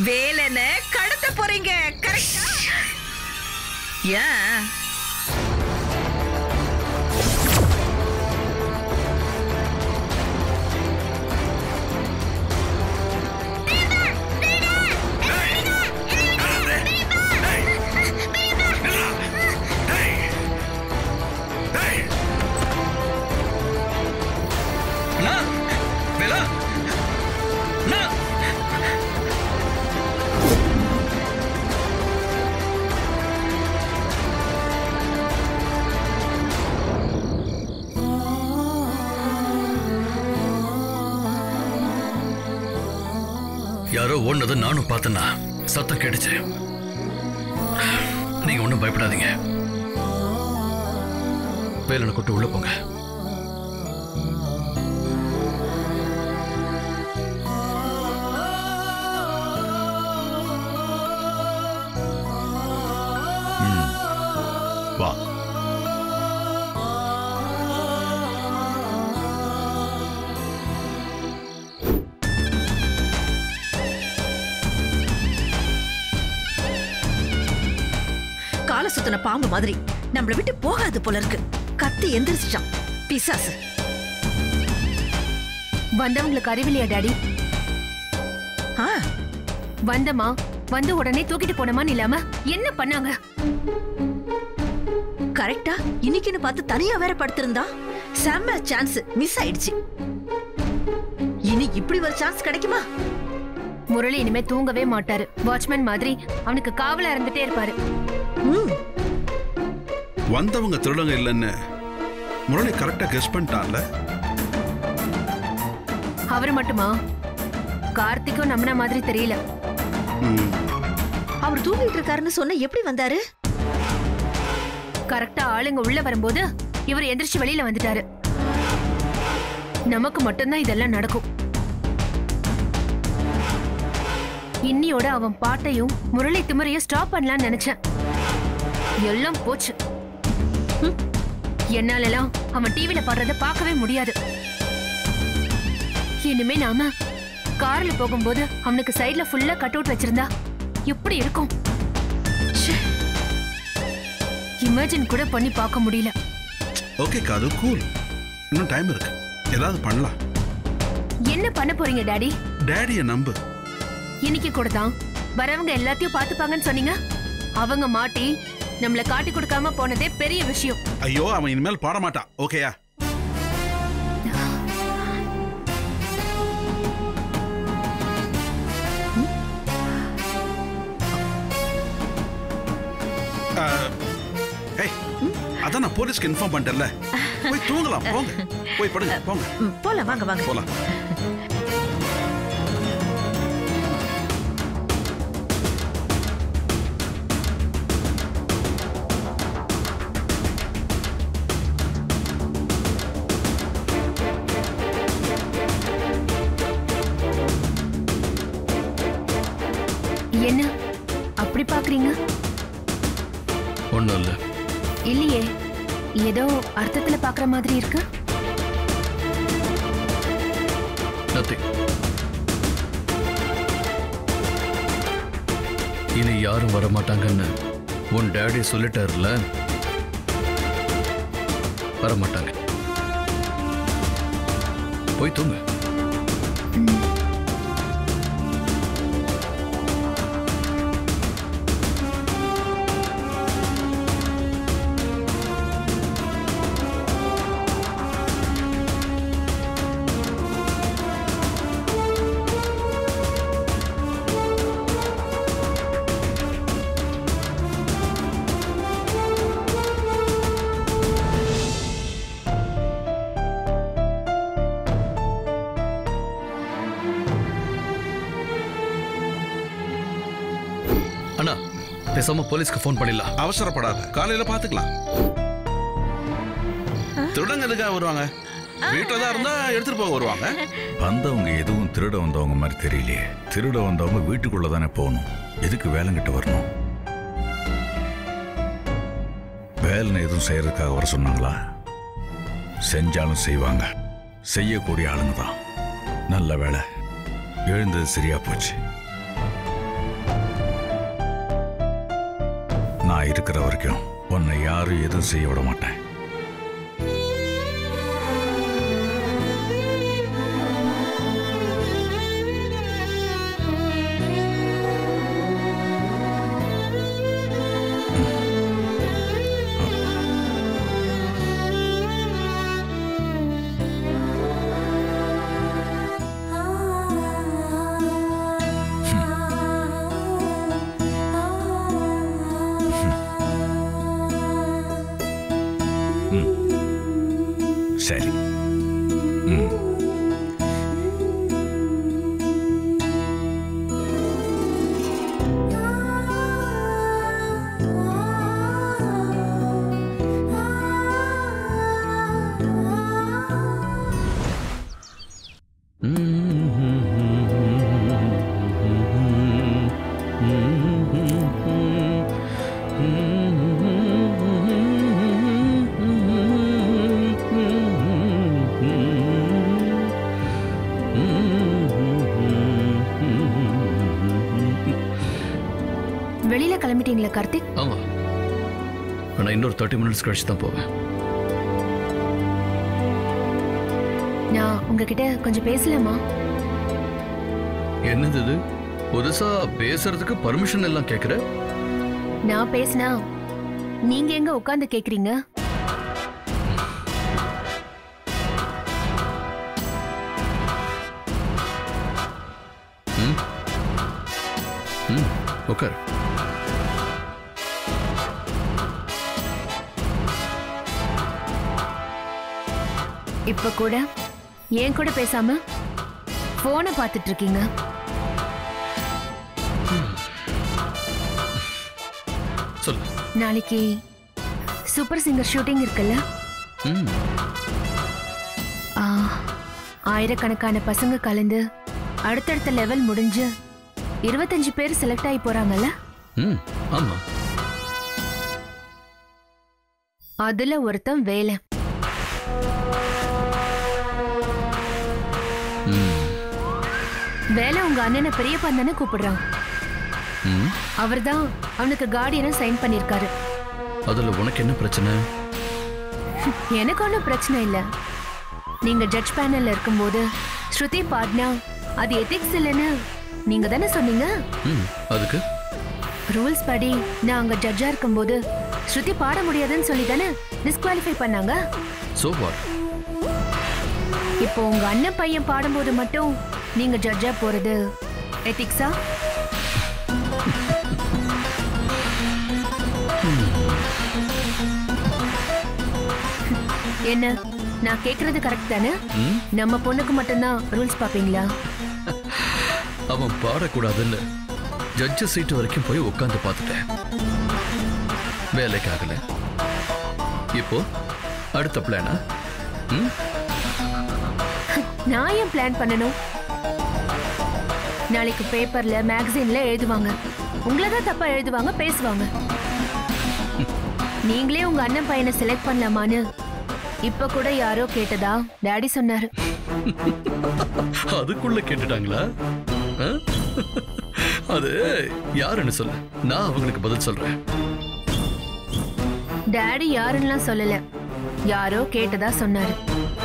வேலனை கடத்த போறீங்க கரெக்டா ஏன் அண்ணா வேலா அண்ணா யாரோ ஓடுனதை நானும் பார்த்தேன்னா சத்தம் கேட்டுச்சு நீங்க ஒன்றும் பயப்படாதீங்க வேலனை கூட்டு உள்ள போங்க வா கால சுத்தின பாம்பு மாதிரி நம்மள விட்டு போகாது போல இருக்கு கத்தி எந்திரிச்சிட்டான் பிசாசு வந்தவங்களுக்கு அறிவில்லையா டாடி ஆ வந்தமா வந்து உடனே தூக்கிட்டு போனமான்னு இல்லாம என்ன பண்ணாங்க கரெக்டா இன்னைக்குன்னு பார்த்து தனியா வேற படுத்திருந்தா செம்ம சான்ஸ் மிஸ் ஆயிடுச்சு இனி இப்படி ஒரு சான்ஸ் கிடைக்குமா முரளி இனிமே தூங்கவே மாட்டாரு வாட்ச்மேன் மாதிரி அவனுக்கு காவலா இருந்துட்டே இருப்பாரு ம் வந்தவங்க திருடங்க இல்லைன்னு முரளி கரெக்டா கெஸ் பண்ணிட்டான்ல அவர் மட்டுமா கார்த்திக்கும் நம்பின மாதிரி தெரியல ம், அவர் தூங்கிட்டு இருக்காருன்னு சொன்ன எப்படி வந்தாரு கரெக்டா ஆளுங்க உள்ள வரும்போது இவர் எந்திரிச்சு வெளியில வந்துட்டாரு நமக்கு மட்டும்தான் இதெல்லாம் நடக்கும் இன்னியோட அவன் பாட்டையும் முரளி திமிரையும் ஸ்டாப் பண்ணலாம்னு நினைச்சேன் எல்லாம் போச்சு ஹம். என்னாலலாம் அவன் டிவில பாடுறத பார்க்கவே முடியாது இனிமே நாம கார்ல போகும்போது அவனுக்கு சைடுல ஃபுல்லா கட் அவுட் வச்சிருந்தா எப்படி இருக்கும் இமேஜின் கூட பண்ணி பார்க்க முடியல ஓகே காது கூல் இன்னும் டைம் இருக்கு ஏதாவது பண்ணலாம் என்ன பண்ண போறீங்க டாடி டேடியை நம்பு இன்னைக்கு கூட தான் வரவங்க எல்லாத்தையும் பார்த்துப்பாங்கன்னு சொன்னீங்க அவங்க மாட்டி நம்மள காட்டி கொடுக்காம போனதே பெரிய விஷயம் ஐயோ அவன் இனிமேல் பாட மாட்டான் ஓகேயா அஹ், ஏய், அதான் நான் போலீஸ்க்கு இன்ஃபார்ம் பண்ணிட்டேன்ல போய் தூங்கலாம் போங்க போய் படுங்க போங்க ம், போலாம் வாங்க வாங்க போலாம் என்ன அப்படி பாக்குறீங்க ஒன்றும் இல்லை இல்லையே ஏதோ அர்த்தத்துல பாக்குற மாதிரி இருக்கு நத்திங் இனி யாரும் வர மாட்டாங்கன்னு உன் டேடி சொல்லிட்டாருல வர மாட்டாங்க போய் தூங்க அண்ணா பேசாம போலீஸ்க்கு ஃபோன் பண்ணிடலாம் அவசரப்படாத காலையில பாத்துக்கலாம் திருடங்க எதுக்காக வருவாங்க வீட்டுல தான் இருந்தா எடுத்துட்டு போக வருவாங்க வந்தவங்க எதுவும் திருட வந்தவங்க மாதிரி தெரியலையே திருட வந்தவங்க வீட்டுக்குள்ள தானே போகணும் எதுக்கு வேலைங்கிட்ட வரணும் வேலை எதுவும் செய்யறதுக்காக வர சொன்னாங்களா செஞ்சாலும் செய்வாங்க செய்யக்கூடிய ஆளுங்க தான் நல்ல வேலை எழுந்தது சரியா போச்சு நான் இருக்கிற வரைக்கும் உன்னை யாரும் எதுவும் செய்ய விட மாட்டேன் சரி ம் வெளியில கிளம்பிட்டீங்களா கார்த்திக் ஆமா நான் இன்னொரு தேர்ட்டி மினிட்ஸ் கழிச்சு தான் போவேன் நான் உங்ககிட்ட கொஞ்சம் பேசலாமா என்னது இது புதுசா பேசுறதுக்கு பர்மிஷன் எல்லாம் கேக்குற நான் பேசினா நீங்க எங்க உட்கார்ந்து கேக்குறீங்க ம் உட்கார் இப்ப கூட ஏன் கூட பேசாம போனை பார்த்துட்டு இருக்கீங்க சொல்லு நாளைக்கு சூப்பர் சிங்கர் ஷூட்டிங் இருக்குல்ல ம் ஆ, ஆயிரக்கணக்கான பசங்க கலந்து அடுத்தடுத்த லெவல் முடிஞ்சு இருபத்தஞ்சு பேர் செலக்ட் ஆகி போறாங்கல்ல ம் ஆமா அதுல ஒருத்தன் வேலை ம் வேலை உங்க அண்ணனை பெரியப்பா தானே கூப்பிடுறான் ம் அவர்தான் அவனுக்கு கார்டியனை சைன் பண்ணிருக்காரு அதுல உனக்கு என்ன பிரச்சனை எனக்கு ஒன்றும் பிரச்சனை இல்ல நீங்க ஜட்ஜ் பேனல்ல இருக்கும்போது ஸ்ருதி பாட்னா அது எத்திக்ஸ் இல்லைன்னு நீங்க தானே சொன்னீங்க ம் அதுக்கு ரூல்ஸ் படி நான் அங்க ஜட்ஜா இருக்கும்போது ஸ்ருதி பாட முடியாதுன்னு சொல்லி தானே டிஸ்குவாலிஃபை பண்ணாங்க சோ வாட் இப்போ உங்க அண்ணன் பையன் பாடும்போது மட்டும் நீங்க ஜட்ஜா போறது எத்திக்ஸா என்ன நான் கேக்குறது கரெக்ட் தானே ம் நம்ம பொண்ணுக்கு மட்டும்தான் ரூல்ஸ் பாப்பீங்களா அவன் பாடக்கூடாதுன்னு ஜட்ஜு சீட்டு வரைக்கும் போய் உட்காந்து பார்த்துட்டேன் வேலைக்கு ஆகல இப்போ அடுத்த பிளானா ம் நான் ஏன் பிளான் பண்ணணும் நாளைக்கு பேப்பர்ல மேகசின்ல எழுதுவாங்க உங்களை தான் தப்பா எழுதுவாங்க பேசுவாங்க நீங்களே உங்க அண்ணன் பையனை செலக்ட் பண்ணலாமான்னு இப்ப கூட யாரோ கேட்டதா டாடி சொன்னாரு அதுக்குள்ள கேட்டுட்டாங்களா ஆ? அது யாருன்னு சொல்லு நான் அவங்களுக்கு பதில் சொல்றேன் டாடி யாருன்னுலாம் சொல்லல யாரோ கேட்டதா சொன்னாரு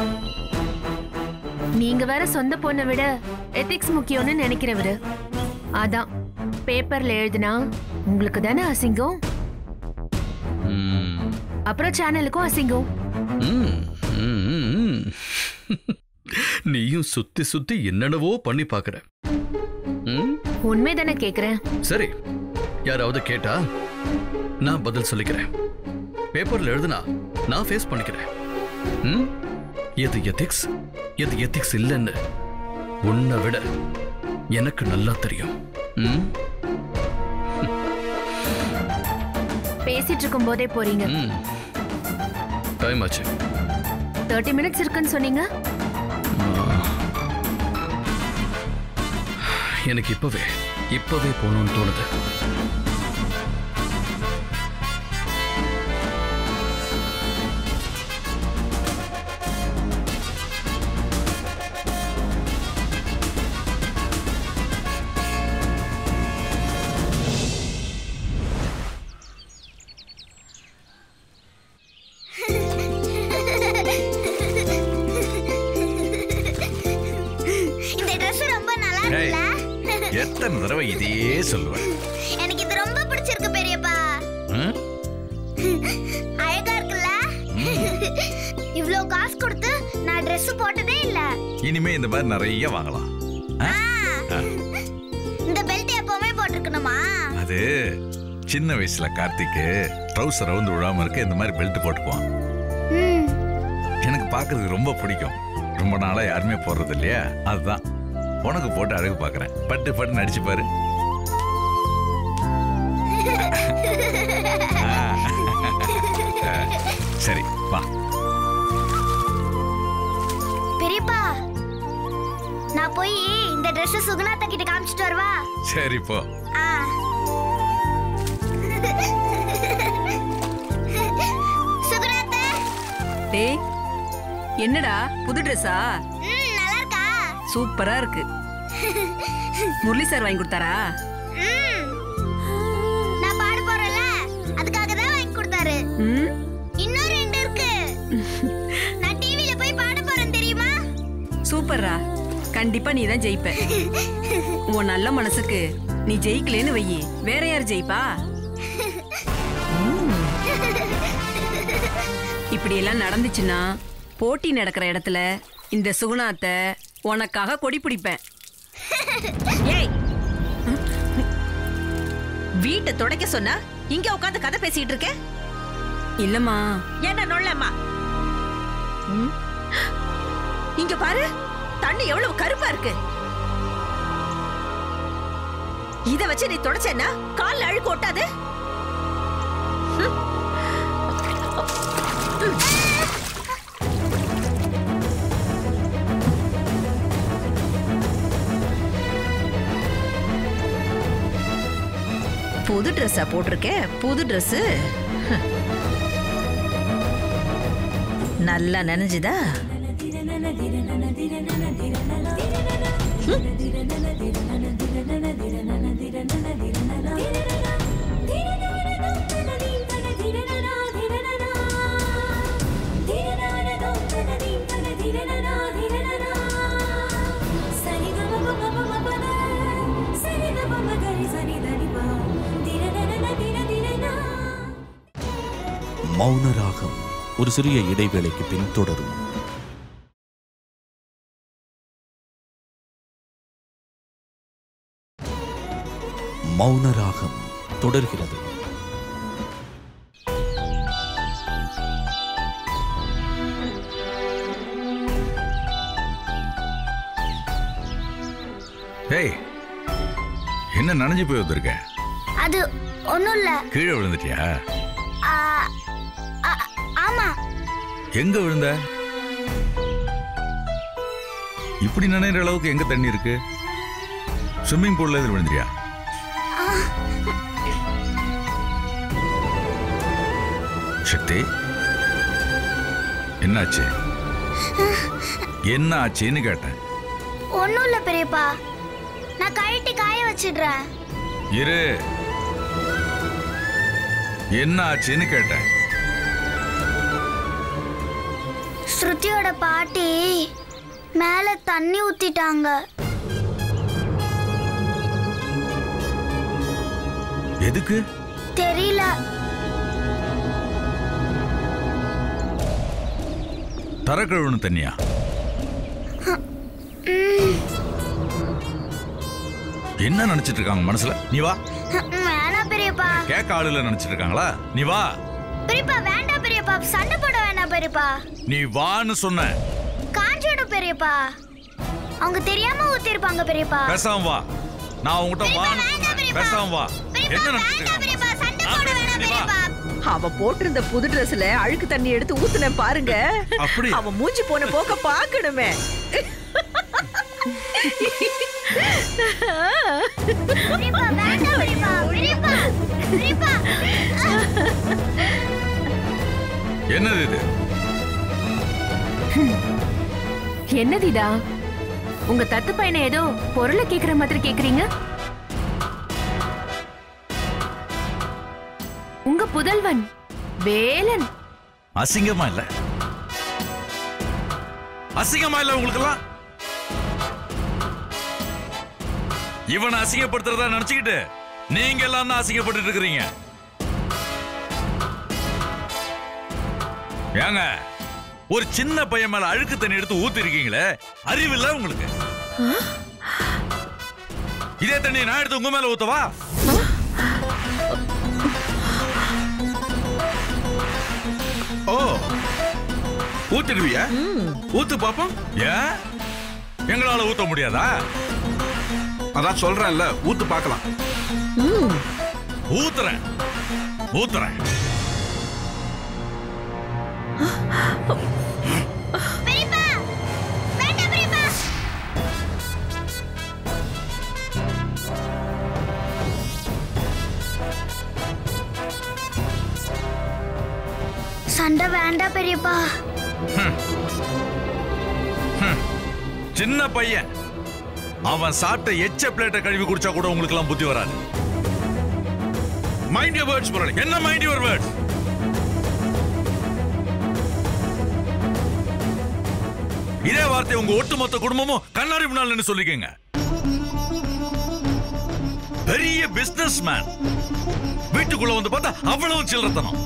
நீங்க வேற சொந்த பொண்ணை விட எத்திக்ஸ் முக்கியம்னு நினைக்கிறவரு அதான் பேப்பர்ல எழுதுனா உங்களுக்கு தானே அசிங்கம் ம், அப்புறம் சேனலுக்கும் அசிங்கம் ம், ம், ம், ம். நீயும் சுத்தி சுத்தி என்னென்னவோ பண்ணி பாக்குற ம் உண்மைதானே கேக்குறேன் சரி யாராவது கேட்டா நான் பதில் சொல்லிக்கிறேன் பேப்பர்ல எழுதுனா நான் ஃபேஸ் பண்ணிக்கிறேன் ம்? எது எத்திக்ஸ் எது எத்திக்ஸ் இல்லைன்னு உன்னை விட எனக்கு நல்லா தெரியும் ம்? பேசிட்டு இருக்கும் போதே போறீங்க ம். டைம் ஆச்சு தேர்ட்டி மினிட்ஸ் இருக்குன்னு சொன்னீங்க எனக்கு இப்பவே இப்பவே போகணும்னு தோணுது எத்தனை தடவை இதையே சொல்லுவேன் எனக்கு இது ரொம்ப பிடிச்சிருக்கு பெரியப்பா ம்? அழகா இருக்குல்ல இவ்ளோ காசு கொடுத்து நான் Dress போட்டதே இல்ல இனிமே இந்த மாதிரி நிறைய வாங்கலாம் ஆ? ஆ. இந்த பெல்ட் எப்பவுமே போட்டிருக்கணுமா அது சின்ன வயசுல கார்த்திக்கு ட்ரௌசர் ரவுந்து விழாம இருக்க இந்த மாதிரி பெல்ட் போட்டுக்குவான் ம் எனக்கு பார்க்கிறதுக்கு ரொம்ப பிடிக்கும் ரொம்ப நாளா யாருமே போடுறது இல்லையா அதுதான் உனக்கு போட்டு அழகு பார்க்கறேன் பட்டு பட்டு நடிச்சு பாரு ஆ. சரி வா பெரியப்பா நான் போய் இந்த Dress சுகுணாத்தா கிட்ட காமிச்சிட்டு வரவா சரி போ ஆ சுகுணாத்தா டேய் என்னடா புது ட்ரெஸ்ஸா ம் நல்லா இருக்கா சூப்பரா இருக்கு முரளி சார் வாங்கி கொடுத்தாரா ம் நான் பாட போறேன்ல அதுக்காக தான் வாங்கி கொடுத்தாரு ம் இன்னும் ரெண்டு இருக்கு நான் டிவில போய் பாட போறேன் தெரியுமா சூப்பர்ரா கண்டிப்பா நீ தான் ஜெயிப்ப உன் நல்ல மனசுக்கு நீ ஜெயிக்கலேன்னு வையி வேற யார் ஜெயிப்பா ம். இப்படி எல்லாம் நடந்துச்சுன்னா போட்டி நடக்கிற இடத்துல இந்த சுகுணாத்தை உனக்காக கொடி பிடிப்பேன் ஏய் வீட்டை துடைக்க சொன்னா இங்க உட்காந்து கதை பேசிட்டு இருக்க இல்லம்மா என்ன நொல்லம்மா ம்? இங்க பாரு தண்ணி எவ்வளவு கருப்பா இருக்கு இத வச்சு நீ தொடச்சேன்னா கால்ல அழுக்கு ஒட்டாது புது ட்ரெஸ்ஸா போட்டிருக்க புது Dress நல்லா நனைஞ்சுதா மௌன ராகம் ஒரு சிறிய இடைவேளைக்கு பின் தொடரும் மௌன ராகம் தொடர்கிறது ஏய் என்ன நனைஞ்சு போய் வந்திருக்க அது ஒண்ணும் இல்ல கீழே விழுந்துட்டியா ஆ, ஆ, ஆமா எங்க விழுந்த இப்படி நினைக்கிற அளவுக்கு எங்க தண்ணி இருக்கு ஸ்விம்மிங் பூல்ல இதில் விழுந்துறியா சக்தி என்னாச்சு என்ன ஆச்சுன்னு கேட்டேன் ஒண்ணும் இல்ல பெரியப்பா நான் கழட்டி காய வச்சிடுறேன் இரு என்ன ஆச்சுன்னு கேட்டேன் ஸ்ருதியோட பாட்டி மேல தண்ணி ஊத்திட்டாங்க எதுக்கு தெரியல தர கழுவுன தண்ணியா என்ன நினைச்சிட்டு இருக்காங்க மனசுல நீ வா வேணாம் பெரியப்பா கேட்க ஆளுல நினைச்சிட்டு இருக்காங்களா நீ வா பெரியப்பா வேண்டாம் பெரியப்பா சண்டை போட வேண்டாம் பெரியப்பா நீ வான்னு சொன்ன காஞ்சிடும் பெரியப்பா அவங்க தெரியாம ஊத்திருப்பாங்க பெரியப்பா பேசாம வா நான் உன்கிட்ட வான்னு சொன்னேன் பேசாம வா என்ன நினைச்சிட்டு வேண்டாம் பெரியப்பா இருக்காங்க சண்டை நான் போட வேணாம் பேசுறேன், நீ வா. பெரியப்பா அவ போட்டிருந்த புது ட்ரெஸ்ல அழுக்கு தண்ணி எடுத்து ஊத்துனேன் பாருங்க அப்படி? அவன் மூஞ்சி போன போக்க பாக்கணுமே பெரியப்பா வேண்டாம் பெரியப்பா பெரியப்பா பெரியப்பா என்னது இது என்னது இதா உங்க தத்து பையனை ஏதோ பொருளை கேக்குற மாதிரி கேக்குறீங்க உங்க புதல்வன் வேலன் அசிங்கமா இல்ல அசிங்கமா இல்ல உங்களுக்கு எல்லாம் இவனை அசிங்கப்படுத்துறதா நினைச்சுக்கிட்டு நீங்க எல்லாம் தான் அசிங்கப்பட்டு இருக்கிறீங்க ஏங்க ஒரு சின்ன பையன் மேல அழுக்கு தண்ணி எடுத்து ஊத்தி இருக்கீங்களே அறிவில்ல உங்களுக்கு இதே தண்ணி நான் எடுத்து உங்க மேல ஊத்தவா ஓ ஊத்திடுவியா ஊத்து பாப்போம் ஏன் எங்களால ஊத்த முடியாதா அதான் சொல்றேன்ல ஊத்து பார்க்கலாம் ஊத்துறேன் ஊத்துறேன் பெரியப்பா வேண்டாம் பெரியப்பா சண்டை வேண்டாம் பெரியப்பா சின்ன பையன் அவன் சாப்பிட்ட எச்ச பிளேட்டை கழுவி குடிச்சா கூட உங்களுக்கு எல்லாம் புத்தி வராது மைண்ட் யூர் வேர்ட்ஸ் முரளி என்ன மைண்ட் யுவர் வேர்ட்ஸ் இதே வார்த்தை உங்க ஒட்டுமொத்த குடும்பமும் கண்ணாடி முன்னால் நின்னு சொல்லிக்கங்க பெரிய பிசினஸ் மேன் வீட்டுக்குள்ள வந்து பார்த்தா அவ்வளவு சில்லறத்தனம்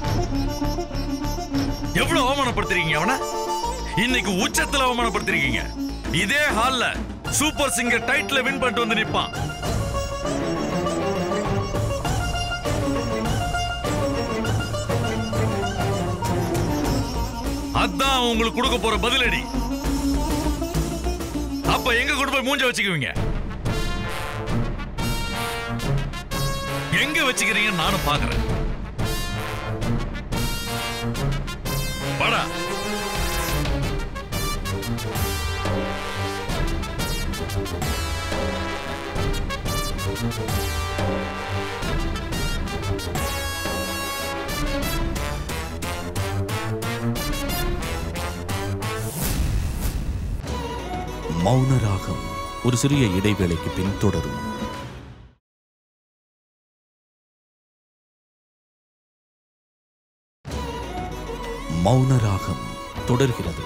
எவ்வளவு அவமானப்படுத்துறீங்க அவன இன்னைக்கு உச்சத்துல அவமானப்படுத்திருக்கீங்க இதே ஹால்ல சூப்பர் சிங்கர் டைட்டில் வின் பண்ணிட்டு வந்து நிப்பான் அதான் உங்களுக்கு கொடுக்க போற பதிலடி அப்ப எங்க கொண்டு போய் மூஞ்ச வச்சுக்குவீங்க எங்க வச்சுக்கிறீங்கன்னு நானும் பாக்குறேன் வாடா மௌன ராகம் ஒரு சிறிய இடைவேளைக்கு பின் தொடரும் மௌன ராகம் தொடர்கிறது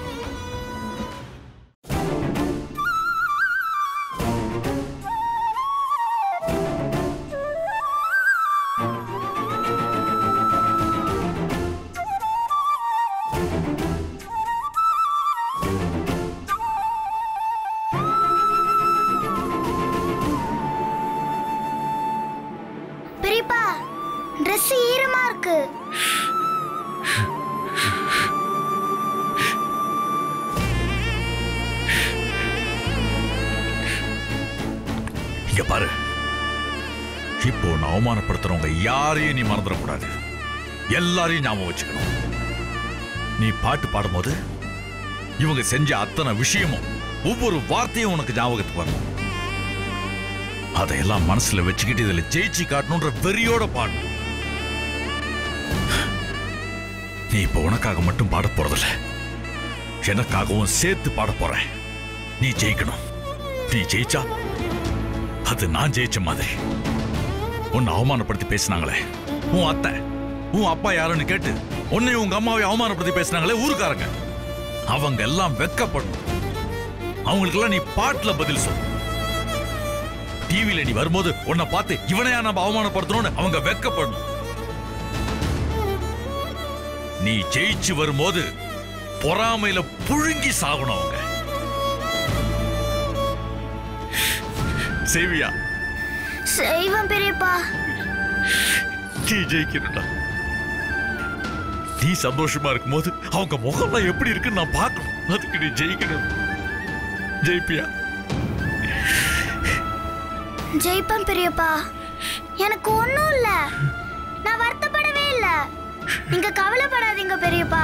பெரியப்பா Dress ஈரமா இருக்கு இங்க பாரு இப்போ நான் அவமானப்படுத்துறவங்க யாரையும் நீ மறந்துடக்கூடாது எல்லாரையும் ஞாபகம் வச்சுக்கணும் நீ பாட்டு பாடும்போது இவங்க செஞ்ச அத்தனை விஷயமும் ஒவ்வொரு வார்த்தையும் உனக்கு ஞாபகத்துக்கு வரணும் அதையெல்லாம் மனசுல வச்சுக்கிட்டு இதுல ஜெயிச்சு காட்டணுன்ற வெறியோட பாடணும் நீ இப்ப உனக்காக மட்டும் பாட போறதில்ல எனக்காகவும் சேர்த்து பாட போற நீ ஜெயிக்கணும் நீ ஜெயிச்சா அது நான் ஜெயிச்ச மாதிரி உன்னை அவமானப்படுத்தி பேசினாங்களே உன் அத்தை உன் அப்பா யாருன்னு கேட்டு உன்னையும் உங்க அம்மாவை அவமானப்படுத்தி பேசினாங்களே ஊருக்காரங்க அவங்க எல்லாம் வெக்கப்படணும் அவங்களுக்கெல்லாம் நீ பாட்டுல பதில் சொல்லு டிவியில நீ வரும்போது உன்னை பார்த்து இவனையா நம்ம அவமானப்படுத்தணும்னு அவங்க வெக்கப்படணும் நீ ஜெயிச்சு வரும்போது பொறாமையில புழுங்கி சாகணும் அவங்க சேவியா செய்வேன் பெரியப்பா நீ ஜெயிக்கணும்டா நீ சந்தோஷமா இருக்கும்போது அவங்க முகம்லாம் எப்படி இருக்குன்னு நான் பார்க்கணும் அதுக்கு நீ ஜெயிக்கணும் ஜெயிப்பியா ஜெயிப்பேன் பெரியப்பா எனக்கு ஒண்ணும் இல்ல நான் வருத்தப்படவே இல்ல நீங்க கவலைப்படாதீங்க பெரியப்பா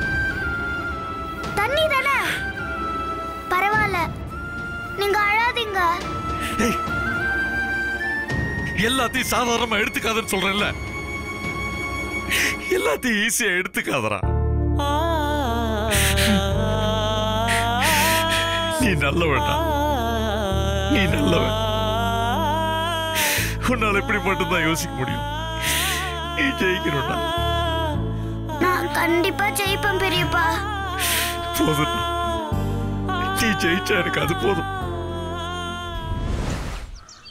தண்ணி தானே பரவாயில்ல நீங்க அழாதீங்க ஏய், எல்லாத்தையும் சாதாரணமா எடுத்துக்காதன்னு சொல்றேன்ல எல்லாத்தையும் ஈஸியா எடுத்துக்காதடா நீ நல்லவன்டா நீ நல்லவன் உன்னால இப்படி மட்டும்தான் யோசிக்க முடியும் நீ ஜெயிக்கணும்டா நான் கண்டிப்பா ஜெயிப்பேன் பெரியப்பா போதும் நீ ஜெயிச்சா எனக்கு அது போதும்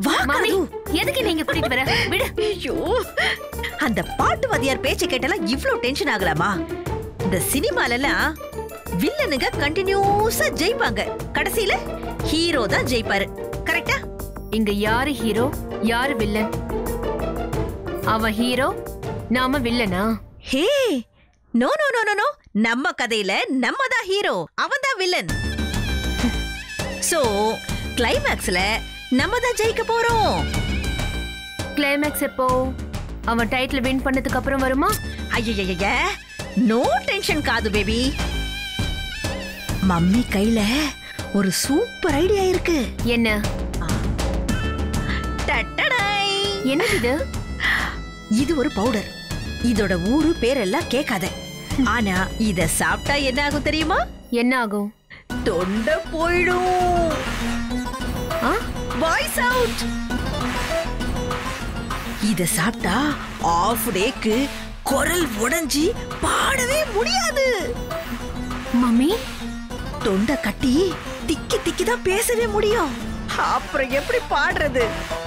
வா மாமி காது எதுக்கு நீங்க கூட்டிட்டு வர விடு ஐயோ அந்த பாட்டு வாதியார் பேச்ச கேட்டெல்லாம் இவ்ளோ டென்ஷன் ஆகலாமா இந்த சினிமால எல்லாம் வில்லனுங்க கண்டினியூஸா ஜெயிப்பாங்க கடைசியில ஹீரோ தான் ஜெயிப்பாரு கரெக்டா இங்க யாரு ஹீரோ யாரு வில்லன் அவன் ஹீரோ நாம வில்லனா hey no no no no no நம்ம கதையில நம்ம தான் ஹீரோ அவன் தான் வில்லன் சோ கிளைமேக்ஸ்ல நம்ம தான் ஜெயிக்க போறோம் கிளைமேக்ஸ் எப்போ அவன் டைட்டில் வின் பண்ணதுக்கு அப்புறம் வருமா ஐயய்யய்ய நோ டென்ஷன் காது பேபி மம்மி கையில ஒரு சூப்பர் ஐடியா இருக்கு என்ன டட்டடாய். என்னது இது இது ஒரு பவுடர் இதோட ஊரு பேரெல்லாம் கேட்காத ஆனா இத சாப்பிட்டா என்ன ஆகும் தெரியுமா என்ன ஆகும் தொண்டை போயிடும் ஆ? வாய்ஸ் அவுட் இத சாப்பிட்டா ஆஃப் டேக்கு குரல் உடைஞ்சி பாடவே முடியாது மம்மி தொண்டை கட்டி திக்கி திக்கி தான் பேசவே முடியும் அப்புறம் எப்படி பாடுறது